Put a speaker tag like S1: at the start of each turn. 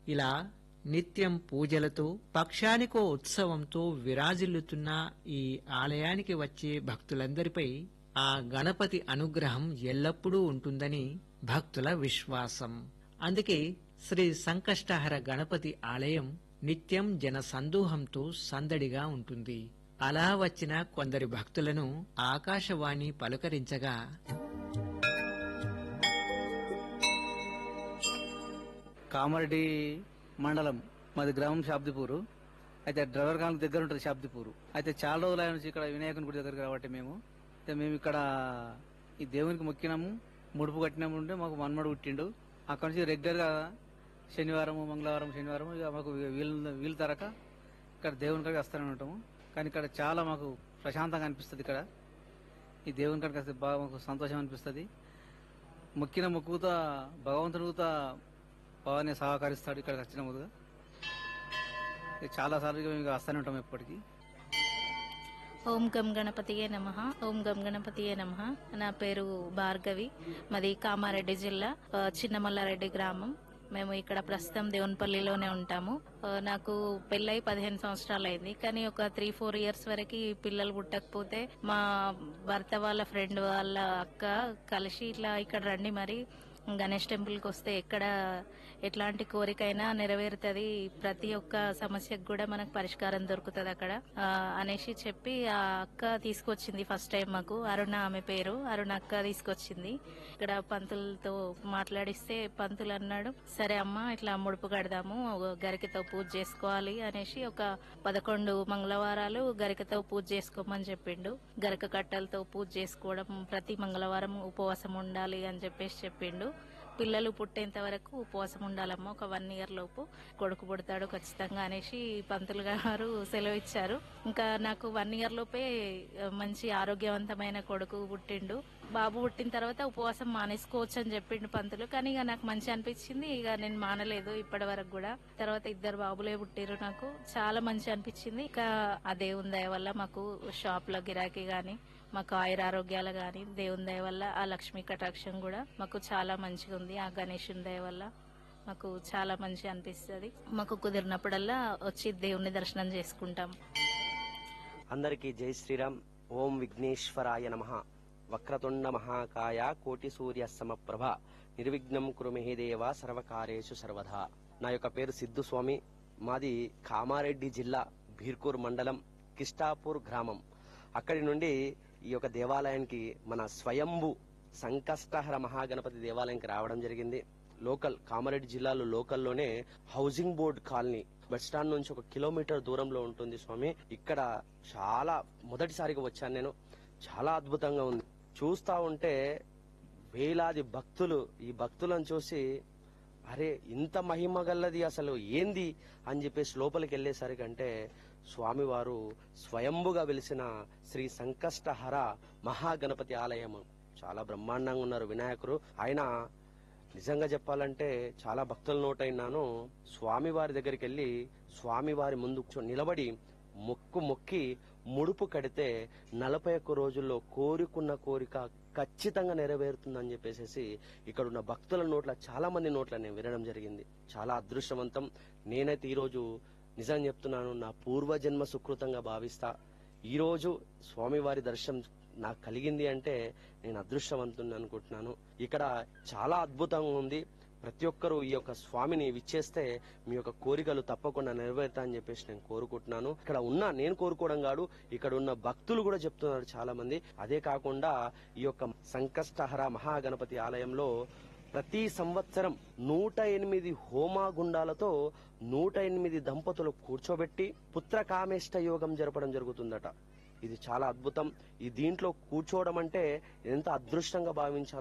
S1: ఇలా నిత్యం పూజలతో పక్షానికో ఉత్సవంతో విరాజిల్లుతున్న ఈ ఆలయానికి వచ్చే భక్తులందరిపై ఆ గణపతి అనుగ్రహం ఎల్లప్పుడూ ఉంటుందని భక్తుల విశ్వాసం అందుకే శ్రీ సంకష్టహర గణపతి ఆలయం నిత్యం జన సందోహంతో సందడిగా ఉంటుంది అలా వచ్చిన కొందరి భక్తులను ఆకాశవాణి పలుకరించగా
S2: కామారెడ్డి మండలం మాది గ్రామం శాబ్దిపూరు అయితే డ్రైవర్ కాలనీ దగ్గర ఉంటుంది శాబ్దిపూరు అయితే చాలా రోజుల నుంచి ఇక్కడ వినాయకుని గుడి దగ్గరికి కాబట్టి మేము అయితే మేము ఇక్కడ ఈ దేవునికి మొక్కినాము ముడుపు కట్టినాము ఉంటే మాకు మన్మడు పుట్టిండు అక్కడ నుంచి రెగ్యులర్గా శనివారం మంగళవారం శనివారం ఇక మాకు వీలు వీలు తరక ఇక్కడ దేవుని కాడికి వస్తూనే ఉంటాము కానీ ఇక్కడ చాలా మాకు ప్రశాంతంగా అనిపిస్తుంది ఇక్కడ ఈ దేవుని కాడికి వస్తే బాగా మాకు సంతోషం అనిపిస్తుంది మొక్కిన మొక్కుతో భగవంతుడు కూడా బాగానే సహకరిస్తాడు ఇక్కడికి వచ్చిన ముందుగా ఇది చాలా సార్లు మేము ఇక వస్తూనే ఉంటాం ఎప్పటికీ
S3: ఓం గం గణపతియే నమ ఓం గం గణపతియే నమ నా పేరు భార్గవి మాది కామారెడ్డి జిల్లా ఆ, చిన్నమల్లారెడ్డి గ్రామం మేము ఇక్కడ ప్రస్తుతం దేవునిపల్లిలోనే ఉంటాము ఆ, నాకు పెళ్ళై పదిహేను సంవత్సరాలు అయింది కానీ ఒక త్రీ ఫోర్ ఇయర్స్ వరకు పిల్లలు పుట్టకపోతే మా భర్త వాళ్ళ ఫ్రెండ్ వాళ్ళ అక్క కలిసి ఇట్లా ఇక్కడ రండి మరి గణేష్ టెంపుల్కి వస్తే ఎక్కడ ఎట్లాంటి కోరికైనా నెరవేరుతుంది ప్రతి ఒక్క సమస్యకు కూడా మనకు పరిష్కారం దొరుకుతుంది అక్కడ ఆ, అనేసి చెప్పి ఆ అక్క తీసుకొచ్చింది ఫస్ట్ టైం మాకు అరుణ ఆమె పేరు అరుణ అక్క తీసుకొచ్చింది ఇక్కడ పంతులతో మాట్లాడిస్తే పంతులు అన్నాడు సరే అమ్మ ఇట్లా ముడుపు కడదాము గరికతో పూజ చేసుకోవాలి అనేసి ఒక పదకొండు మంగళవారాలు గరికతో పూజ చేసుకోమని చెప్పిండు గరిక కట్టలతో పూజ చేసుకోవడం ప్రతి మంగళవారం ఉపవాసం ఉండాలి అని చెప్పేసి చెప్పిండు పిల్లలు పుట్టేంత వరకు ఉపవాసం ఉండాలమ్మా ఒక వన్ ఇయర్ లోపు కొడుకు పుడతాడు ఖచ్చితంగా అనేసి పంతులు గారు సెలవు ఇచ్చారు ఇంకా నాకు వన్ ఇయర్ లోపే ఆ, మంచి ఆరోగ్యవంతమైన కొడుకు పుట్టిండు బాబు పుట్టిన తర్వాత ఉపవాసం మానేసుకోవచ్చు అని చెప్పిండు పంతులు కానీ ఇక నాకు మంచి అనిపించింది ఇక నేను మానలేదు ఇప్పటి వరకు కూడా తర్వాత ఇద్దరు బాబులే పుట్టిరు నాకు చాలా మంచి అనిపించింది ఇక ఆ దేవుని దయ వల్ల మాకు షాప్ లో గిరాకీ గాని మాకు ఆయుర ఆరోగ్యాలు గాని దేవుని దయ వల్ల ఆ లక్ష్మీ కటాక్షం కూడా మాకు చాలా మంచిగా ఉంది ఆ గణేషుని దయ వల్ల మాకు చాలా మంచి అనిపిస్తుంది మాకు కుదిరినప్పుడల్లా వచ్చి దేవుని దర్శనం చేసుకుంటాం
S4: అందరికీ జై శ్రీరామ్ ఓం విఘ్నేశ్వరాయ నమ వక్రతుండ మహాకాయ కోటి సూర్య సమప్రభ నిర్విఘ్నం కురుమిహి దేవ సర్వకార్యేషు సర్వదా నా యొక్క పేరు సిద్ధు స్వామి మాది కామారెడ్డి జిల్లా భీర్కూర్ మండలం కిష్టాపూర్ గ్రామం అక్కడి నుండి ఈ యొక్క దేవాలయానికి మన స్వయంభు సంకష్టహర మహాగణపతి దేవాలయానికి రావడం జరిగింది లోకల్ కామారెడ్డి జిల్లాలో లోకల్లోనే housing board colony bus stand నుంచి ఒక కిలోమీటర్ దూరంలో ఉంటుంది స్వామి ఇక్కడ చాలా మొదటిసారిగా వచ్చాను నేను చాలా అద్భుతంగా ఉంది చూస్తా ఉంటే వేలాది భక్తులు ఈ భక్తులను చూసి అరే ఇంత మహిమ గల్లది అసలు ఏంది అని చెప్పేసి లోపలికి వెళ్ళేసరికి అంటే స్వామివారు స్వయంభుగా వెలిసిన శ్రీ సంకష్టహర మహాగణపతి ఆలయం చాలా బ్రహ్మాండంగా ఉన్నారు వినాయకుడు ఆయన నిజంగా చెప్పాలంటే చాలా భక్తుల నోటైనాను స్వామివారి దగ్గరికి వెళ్ళి స్వామివారి ముందు కూర్చొని నిలబడి మొక్కు మొక్కి ముడుపు కడితే నలభై ఒక్క రోజుల్లో కోరుకున్న కోరిక ఖచ్చితంగా నెరవేరుతుందని చెప్పేసి ఇక్కడ ఉన్న భక్తుల నోట్ల చాలా మంది నోట్ల నేను వినడం జరిగింది చాలా అదృష్టవంతం నేనైతే ఈరోజు నిజం చెప్తున్నాను నా పూర్వజన్మ సుకృతంగా భావిస్తా ఈ రోజు స్వామివారి దర్శనం నాకు కలిగింది అంటే నేను అదృష్టవంతుని అనుకుంటున్నాను ఇక్కడ చాలా అద్భుతంగా ఉంది ప్రతి ఒక్కరూ ఈ యొక్క స్వామిని విచ్చేస్తే మీ యొక్క కోరికలు తప్పకుండా నెరవేరుతా అని చెప్పేసి నేను కోరుకుంటున్నాను ఇక్కడ ఉన్న నేను కోరుకోవడం కాదు ఇక్కడ ఉన్న భక్తులు కూడా చెప్తున్నారు చాలా మంది అదే కాకుండా ఈ యొక్క సంకష్టహర మహాగణపతి ఆలయంలో ప్రతి సంవత్సరం నూట ఎనిమిది హోమాగుండాలతో నూట ఎనిమిది దంపతులు కూర్చోబెట్టి పుత్ర కామేష్ట యోగం జరపడం జరుగుతుందట ఇది చాలా అద్భుతం ఈ దీంట్లో కూర్చోవడం అంటే ఎంత అదృష్టంగా భావించాలి